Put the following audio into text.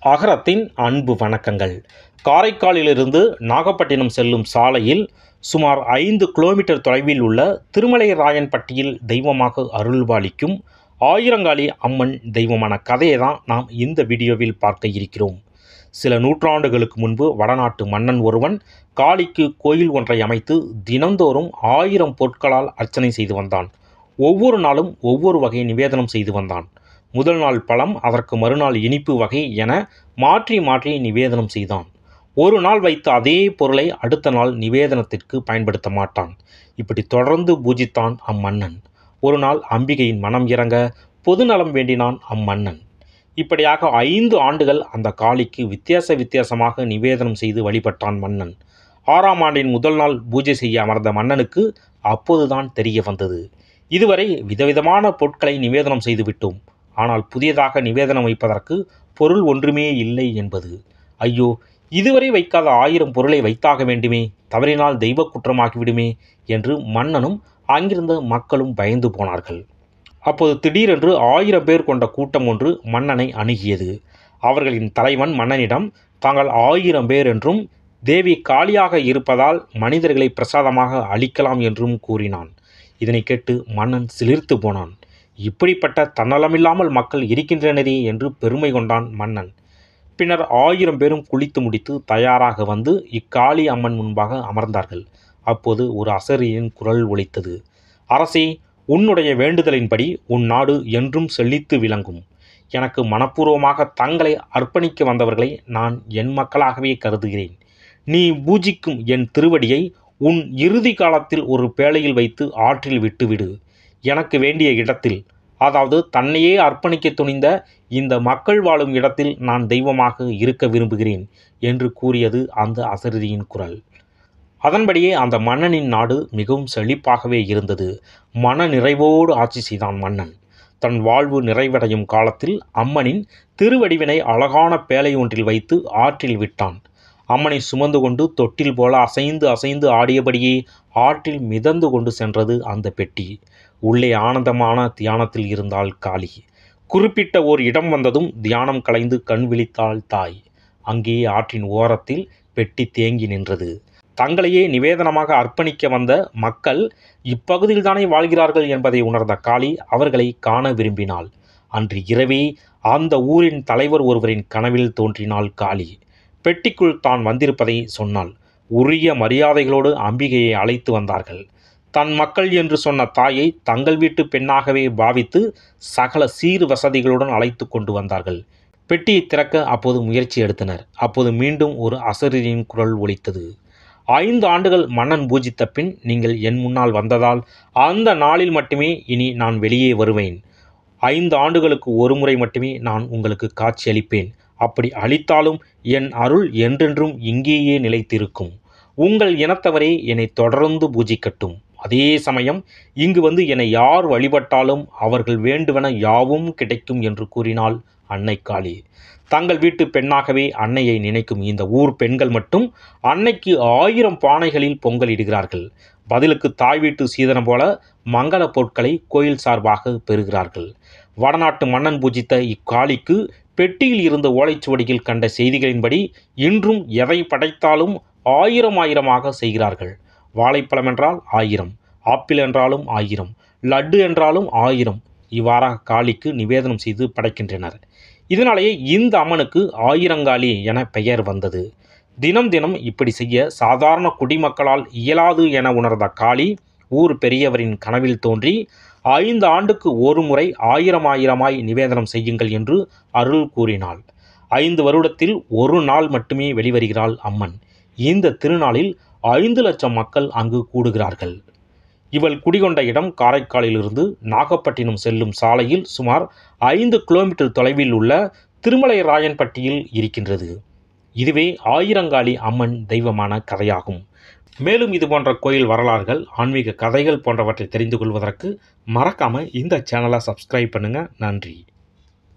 அகரத்தின் அன்பு வணக்கங்கள் காரைக்காலிலிருந்து நாகப்பட்டினம் செல்லும் சாலையில் சுமார் ஐந்து கிலோமீட்டர் தொலைவில் உள்ள திருமலைராயன்பட்டியில் தெய்வமாக அருள்பாலிக்கும் ஆயிரங்காளி அம்மன் தெய்வமான கதையை தான் நாம் இந்த வீடியோவில் பார்க்க இருக்கிறோம் சில நூற்றாண்டுகளுக்கு முன்பு வடநாட்டு மன்னன் ஒருவன் காளிக்கு கோயில் ஒன்றை அமைத்து தினந்தோறும் ஆயிரம் பொருட்களால் அர்ச்சனை செய்து வந்தான் ஒவ்வொரு நாளும் ஒவ்வொரு வகை நிவேதனம் செய்து வந்தான் முதல் நாள் பழம் அதற்கு மறுநாள் இனிப்பு வகை என மாற்றி மாற்றி நிவேதனம் செய்தான் ஒரு நாள் வைத்த அதே பொருளை அடுத்த நாள் நிவேதனத்திற்கு பயன்படுத்த மாட்டான் இப்படி தொடர்ந்து பூஜித்தான் அம்மன்னன் ஒரு நாள் அம்பிகையின் மனம் இறங்க பொதுநலம் வேண்டினான் அம்மன்னன் இப்படியாக ஐந்து ஆண்டுகள் அந்த காளிக்கு வித்தியாச வித்தியாசமாக நிவேதனம் செய்து வழிபட்டான் மன்னன் ஆறாம் ஆண்டின் முதல் நாள் பூஜை செய்ய அமர்ந்த மன்னனுக்கு அப்போதுதான் தெரிய வந்தது இதுவரை விதவிதமான பொருட்களை நிவேதனம் செய்து விட்டோம் ஆனால் புதியதாக நிவேதனம் வைப்பதற்கு பொருள் ஒன்றுமே இல்லை என்பது ஐயோ இதுவரை வைக்காத ஆயிரம் பொருளை வைத்தாக வேண்டுமே தவறினால் தெய்வ குற்றமாகிவிடுமே என்று மன்னனும் அங்கிருந்த மக்களும் பயந்து போனார்கள் அப்போது திடீரென்று ஆயிரம் பேர் கொண்ட கூட்டம் ஒன்று மன்னனை அணுகியது அவர்களின் தலைவன் மன்னனிடம் தாங்கள் ஆயிரம் பேர் என்றும் தேவி காளியாக இருப்பதால் மனிதர்களை பிரசாதமாக அளிக்கலாம் என்றும் கூறினான் இதனை கேட்டு மன்னன் சிலிர்த்து போனான் இப்படிப்பட்ட தன்னலமில்லாமல் மக்கள் இருக்கின்றனரே என்று பெருமை கொண்டான் மன்னன் பின்னர் ஆயிரம் பேரும் குளித்து முடித்து தயாராக வந்து இக்காளி அம்மன் முன்பாக அமர்ந்தார்கள் அப்போது ஒரு அசரியின் குரல் ஒலித்தது அரசே உன்னுடைய வேண்டுதலின்படி உன் நாடு என்றும் செழித்து விளங்கும் எனக்கு மனப்பூர்வமாக தங்களை அர்ப்பணிக்க வந்தவர்களை நான் என் மக்களாகவே கருதுகிறேன் நீ பூஜிக்கும் என் திருவடியை உன் இறுதி காலத்தில் ஒரு பேழையில் வைத்து ஆற்றில் விட்டுவிடு எனக்கு வேண்டிய இடத்தில் அதாவது தன்னையே அர்ப்பணிக்க துணிந்த இந்த மக்கள் வாழும் இடத்தில் நான் தெய்வமாக இருக்க விரும்புகிறேன் என்று கூறியது அந்த அசரியின் குரல் அதன்படியே அந்த மன்னனின் நாடு மிகவும் செழிப்பாகவே இருந்தது மன நிறைவோடு ஆட்சி செய்தான் மன்னன் தன் வாழ்வு நிறைவடையும் காலத்தில் அம்மனின் திருவடிவினை அழகான பேழை ஒன்றில் வைத்து ஆற்றில் விட்டான் அம்மனை சுமந்து கொண்டு தொட்டில் போல அசைந்து அசைந்து ஆடியபடியே ஆற்றில் மிதந்து கொண்டு சென்றது அந்த பெட்டி உள்ளே ஆனந்தமான தியானத்தில் இருந்தாள் காளி குறிப்பிட்ட ஓர் இடம் வந்ததும் தியானம் கலைந்து கண் விழித்தாள் தாய் அங்கே ஆற்றின் ஓரத்தில் பெட்டி தேங்கி நின்றது தங்களையே நிவேதனமாக அர்ப்பணிக்க வந்த மக்கள் இப்பகுதியில் தானே வாழ்கிறார்கள் என்பதை உணர்ந்த காளி அவர்களை காண விரும்பினாள் அன்று இரவே அந்த ஊரின் தலைவர் ஒருவரின் கனவில் தோன்றினாள் காளி பெட்டிக்குள் தான் வந்திருப்பதை சொன்னாள் உரிய மரியாதைகளோடு அம்பிகையை அழைத்து வந்தார்கள் தன் மக்கள் என்று சொன்ன தாயை தங்கள் வீட்டு பெண்ணாகவே பாவித்து சகல சீர் வசதிகளுடன் அழைத்து கொண்டு வந்தார்கள் பெட்டியை திறக்க அப்போது முயற்சி எடுத்தனர் அப்போது மீண்டும் ஒரு அசரியின் குரல் ஒலித்தது ஐந்து ஆண்டுகள் மன்னன் பூஜித்த பின் நீங்கள் என் முன்னால் வந்ததால் அந்த நாளில் மட்டுமே இனி நான் வெளியே வருவேன் ஐந்து ஆண்டுகளுக்கு ஒரு முறை மட்டுமே நான் உங்களுக்கு காட்சி அளிப்பேன் அப்படி அளித்தாலும் என் அருள் என்றென்றும் இங்கேயே நிலைத்திருக்கும் உங்கள் இனத்தவரே என்னை தொடர்ந்து பூஜிக்கட்டும் அதே சமயம் இங்கு வந்து என்னை யார் வழிபட்டாலும் அவர்கள் வேண்டுவன யாவும் கிடைக்கும் என்று கூறினாள் அன்னை காளி தங்கள் வீட்டு பெண்ணாகவே அன்னையை நினைக்கும் இந்த ஊர் பெண்கள் மட்டும் அன்னைக்கு ஆயிரம் பானைகளில் பொங்கல் இடுகிறார்கள் பதிலுக்கு தாய் வீட்டு சீதனம் போல மங்கள பொருட்களை கோயில் சார்பாக பெறுகிறார்கள் வடநாட்டு மன்னன் பூஜித்த இக்காளிக்கு பெட்டியில் இருந்த ஓலைச்சுவடியில் கண்ட செய்திகளின்படி இன்றும் எதை படைத்தாலும் ஆயிரம் ஆயிரமாக செய்கிறார்கள் வாழைப்பழம் என்றால் ஆயிரம் ஆப்பிள் என்றாலும் ஆயிரம் லட்டு என்றாலும் ஆயிரம் இவ்வாறாக காளிக்கு நிவேதனம் செய்து படைக்கின்றனர் இதனாலேயே இந்த அம்மனுக்கு ஆயிரங்காளி என பெயர் வந்தது தினம் தினம் இப்படி செய்ய சாதாரண குடிமக்களால் இயலாது என உணர்ந்த காளி ஊர் பெரியவரின் கனவில் தோன்றி ஐந்து ஆண்டுக்கு ஒரு முறை ஆயிரம் ஆயிரமாய் நிவேதனம் செய்யுங்கள் என்று அருள் கூறினாள் ஐந்து வருடத்தில் ஒரு நாள் மட்டுமே வெளிவருகிறாள் அம்மன் இந்த திருநாளில் ஐந்து லட்சம் மக்கள் அங்கு கூடுகிறார்கள் இவள் குடிகொண்ட இடம் காரைக்காலிலிருந்து நாகப்பட்டினம் செல்லும் சாலையில் சுமார் ஐந்து கிலோமீட்டர் தொலைவில் உள்ள திருமலைராயன்பட்டியில் இருக்கின்றது இதுவே ஆயிரங்காளி அம்மன் தெய்வமான கதையாகும் மேலும் இது போன்ற கோயில் வரலாறுகள் ஆன்மீக கதைகள் போன்றவற்றை தெரிந்து கொள்வதற்கு மறக்காமல் இந்த சேனலை சப்ஸ்கிரைப் பண்ணுங்கள் நன்றி